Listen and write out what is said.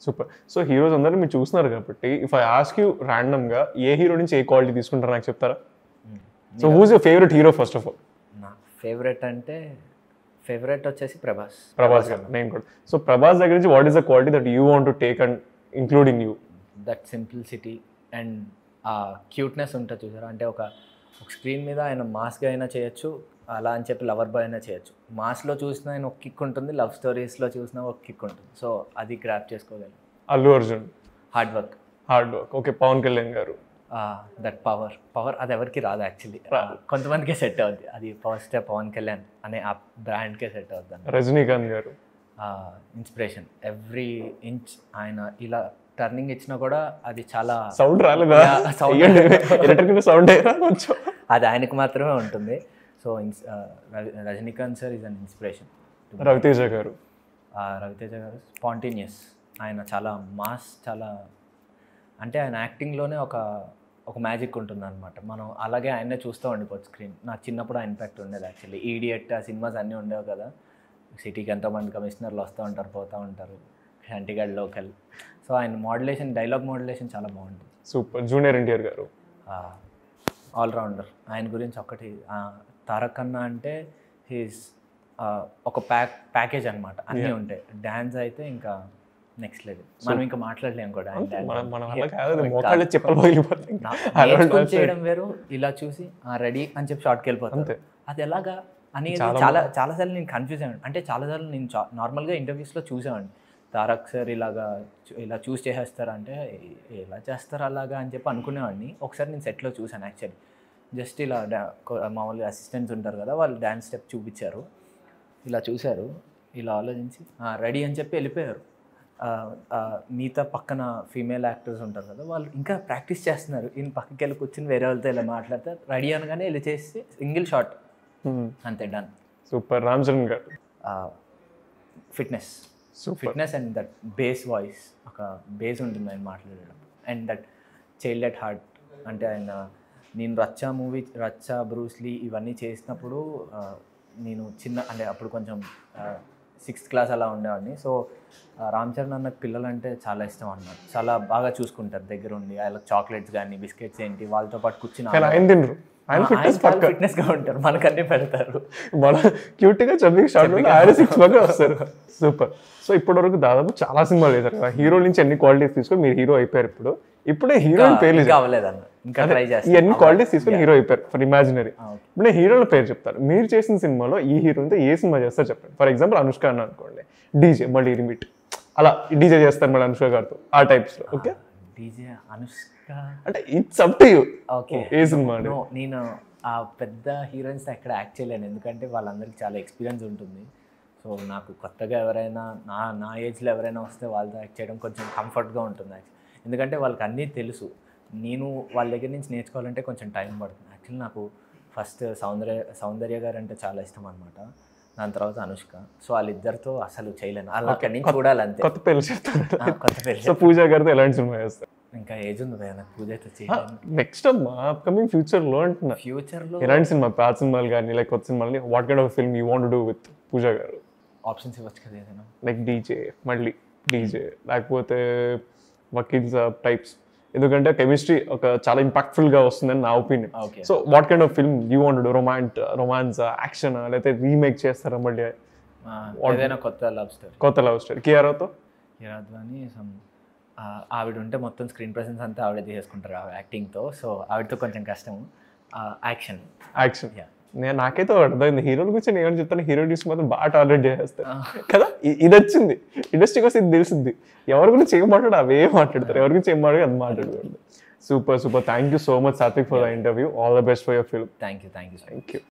Super so heroes అందరూ మీరు చూస్తున్నారు కాబట్టి ఇఫ్ ఐ ఆస్క్ యూ గా ఏ హీరో నుంచి ఏ క్వాలిటీ తీసుకుంటారు నాకు చెప్తారా so who's your favourite hero first of all నా ఫేవరెట్ అంటే ఫేవరెట్ వచ్చేసి ప్రభాస్ ప్రభాస్ గారు నేను కూడా సో ప్రభాస్ దగ్గర నుంచి what is the quality that you want to take and including you that simplicity and uh cuteness ఉంటుంది చూసారా అంటే ఒక ఒక స్క్రీన్ మీద ఆయన మాస్గా అయినా చేయొచ్చు అలా అని చెప్పి లవర్ బాయ్ అయినా చేయొచ్చు మాస్లో చూసినా ఆయన ఒక కిక్ ఉంటుంది లవ్ స్టోరీస్లో చూసినా ఒక కిక్ ఉంటుంది సో అది గ్రాప్ చేసుకోగలం Allu Arjun hard work hard work okay Pavan Kalyan గారు దట్ పవర్ పవర్ అది ఎవరికి రాదు యాక్చువల్లీ కొంతమందికే సెట్ అవుద్ది అది పవర్ స్టార్ పవన్ కళ్యాణ్ అనే ఆ బ్రాండ్కే సెట్ అవుద్ది అన్న రజనీకాంత్ గారు ఇన్స్పిరేషన్ ఎవ్రీ ఇంచ్ ఆయన ఇలా టర్నింగ్ ఇచ్చినా కూడా అది చాలా సౌండ్ రాలేదా Yeah, sound. ఎలక్ట్రికల్ సౌండ్ అయ్యారా కొంచెం అది ఆయనకు మాత్రమే ఉంటుంది సో ఇన్స్ Rajinikanth sir is an inspiration Ravi Teja గారు రవితేజ గారు స్పాంటేనియస్ ఆయన చాలా మాస్ చాలా అంటే ఆయన యాక్టింగ్లోనే ఒక ఒక మ్యాజిక్ ఉంటుంది అనమాట మనం అలాగే ఆయన్నే చూస్తూ ఉండిపోవచ్చు స్క్రీన్ నాకు చిన్నప్పుడు ఆ ఇంపాక్ట్ ఉండేది యాక్చువల్లీ ఈడియట్ ఆ సినిమాస్ అన్నీ ఉండేవి కదా సిటీకి ఎంతోమంది కమిషనర్లు వస్తూ ఉంటారు పోతూ ఉంటారు చంటిగఢ్ లోకల్ సో ఆయన మోడ్యులేషన్ డైలాగ్ మోడ్యులేషన్ చాలా బాగుంటుంది సూపర్ జూనియర్ ఎన్టీఆర్ గారు ఆల్రౌండర్ ఆయన గురించి ఒకటి ఆ, తారక్ అన్న అంటే హీస్ ఒక ప్యాక్ ప్యాకేజ్ అనమాట అన్నీ ఉంటాయి డ్యాన్స్ అయితే ఇంకా నెక్స్ట్ లెవెల్ మనం ఇంకా మాట్లాడలేం కూడా ఆయన dance. మన మన వల్ల కాదు మోకాళ్ళు చెప్పలు పగిలిపోతాయి నా- అలా నేర్చుకుని dance చేయడం వేరు ఇలా చూసి రెడీ అని చెప్పి షార్ట్కి వెళ్ళిపోతాం అంతే. అది ఎలాగా అనేది చాలా చాలాసార్లు నేను కన్ఫ్యూజ్ అయ్యాను అంటే చాలాసార్లు నేను చా- నార్మల్గా ఇంటర్వ్యూస్లో చూసామండి తారక్ సార్ ఇలాగా చూ- ఇలా చూస్ చేసేస్తారా అంటే "ఏ- ఎలా చేస్తారు అలాగా అని చెప్పి అనుకునేవాడిని ఒకసారి నేను సెట్లో చూసాను యాక్చువల్లీ జస్ట్ ఇలా డా- కొ- మామూలుగా అసిస్టెంట్స్ ఉంటారు కదా వాళ్ళు డ్యాన్స్ స్టెప్ చూపించారు ఇలా చూశారు ఇలా ఆలోచించి రెడీ అని చెప్పి వెళ్ళిపోయారు ఆ, ఆ, మిగతా పక్కన ఫీమేల్ యాక్టర్స్ ఉంటారు కదా వాళ్ళు ఇంకా ప్రాక్టీస్ చేస్తున్నారు ఈయన పక్కకి వెళ్ళి కూర్చుని వేరే వాళ్ళతో ఇలా మాట్లాడతారు రెడీ అనగానే వెళ్ళి చేసి సింగిల్ షాట్ అంతే డన్ సూపర్ రామ్ చరణ్ గారు fitness super fitness and that base voice ఒక బేస్ ఉంటుంది ఆయన మాట్లాడడం and that child at heart అంటే ఆయన నేను రచ్చా మూవీ రచ్చా బ్రూస్లీ ఇవన్నీ చేసినప్పుడు ఆ, నేను చిన్న అంటే అప్పుడు కొంచెం సిక్స్త్ క్లాస్ అలా ఉండేవాడిని సో రామ్ చరణ్ అన్న పిల్లలంటే చాలా ఇష్టం అన్నమాట చాలా బాగా చూసుకుంటారు దగ్గర ఉండి వాళ్ళకి చాక్లెట్స్ కానీ బిస్కెట్స్ ఏంటి వాళ్ళతో పాటు కూర్చుని కానీ ఆయన తినరు ఆయన ఫిట్నెస్ పక్క ఫిట్నెస్గా ఉంటారు మనకన్నీ పెడతారు మన క్యూట్ గా చబ్బి షార్ట్ ఆయన సిక్స్ పక్క వస్తారు సూపర్ సో ఇప్పటి వరకు దాదాపు చాలా సినిమాలు చేశారు కదా హీరో నుంచి ఎన్ని క్వాలిటీస్ తీసుకొని మీరు హీరో అయిపోయారు ఇప్పుడు ఇప్పుడే హీరోయిన్ పేర్లు ఇంకా అవ్వలేదన్న ఇంకా ట్రై ఈ చేస్తాను అన్ని క్వాలిటీస్ తీసుకొని హీరో అయిపోయారు ఫర్ ఇమాజినరీ okay. ఇప్పుడు నేను హీరోల పేరు చెప్తాను మీరు చేసిన సినిమాలో ఈ హీరోతో ఏ సినిమా చేస్తారో చెప్పండి ఫర్ ఎగ్జాంపుల్ అనుష్క అన్న అనుకోండి డీజే మళ్ళీ రిమిట్ అలా డీజే చేస్తారు మళ్ళీ అనుష్క గారితో ఆ టైప్స్ లో ఓకే డీజే అనుష్క అంటే it's up to you okay ఏ సినిమా అండి నో నేను ఆ పెద్ద హీరోయిన్స్ ఎక్కడ యాక్ట్ చేయలేను ఎందుకంటే వాళ్ళందరికీ చాలా ఎక్స్పీరియన్స్ ఉంటుంది సో నాకు కొత్తగా ఎవరైనా నా నా ఏజ్లో ఎవరైనా వస్తే వాళ్ళతో యాక్ట్ చేయడం కొంచెం కంఫర్ట్గా ఉంటుంది యాక్చువల్లీ ఎందుకంటే వాళ్ళకి అన్నీ తెలుసు నేను వాళ్ళ దగ్గర నుంచి నేర్చుకోవాలంటే కొంచెం టైం పడుతుంది యాక్చువల్లీ నాకు ఫస్ట్ సౌందర్య సౌందర్య గారు అంటే చాలా ఇష్టం అనమాట దాని తర్వాత అనుష్క సో వాళ్ళిద్దరితో అసలు చేయలేను వాళ్ళు అక్కడి నుంచి చూడాలి అంతే కొత్త పేర్లు చెప్తాను ఆ, కొత్త పేరు సో పూజ గారితో ఎలాంటి సినిమా చేస్తారు ఇంకా ఏజ్ ఉంది భయ్యా నాకు పూజ అయితే చేయలేను నెక్స్ట్ అమ్మా అప్కమింగ్ ఫ్యూచర్ లో అంటున్నా ఫ్యూచర్లో ఎలాంటి సినిమా పాత సినిమాలు కానీ లైక్ కొత్త సినిమాలు what kind of film you want do with Pooja గారు ఆప్షన్స్ ఇవ్వచ్చు కదా ఏదైనా లైక్ డీజే మళ్ళీ డీజే లేకపోతే వకీల్ సాబ్ టైప్స్ ఎందుకంటే కెమిస్ట్రీ ఒక చాలా ఇంపాక్ట్ఫుల్ గా వస్తుందని నా opinion okay so what kind of film you want do రొమాంట్ రొమాన్స్ యాక్షన్ లేకపోతే రీమేక్ చేస్తారా మళ్ళీ ఏదైనా కొత్త లవ్ స్టోరీ కొత్త లవ్ స్టోరీ కియారాతో హిరాద్వాని సమ్ ఆవిడ ఉంటే మొత్తం స్క్రీన్ ప్రెసెన్స్ అంతా ఆవిడ తీసేసుకుంటారు ఆ యాక్టింగ్తో సో ఆవిడతో కొంచెం కష్టం యాక్షన్ యాక్షన్ Yeah. నేను నాకైతే ఒకటి అర్థమైంది హీరోల గురించి నేను ఏమని చెప్తాను హీరో చూసి మాత్రం బాగా టార్గెట్ చేసేస్తారు కదా ఇ- ఇది వచ్చింది ఇండస్ట్రీకి వస్తే ఇది తెలిసింది ఎవరి గురించి ఏం మాట్లాడు అవే మాట్లాడతారు ఎవరి గురించి ఏం మాట్లాడు అది మాట్లాడకూడదు super super thank you so much Sathvik for the interview all the best for your film thank you thank you thank you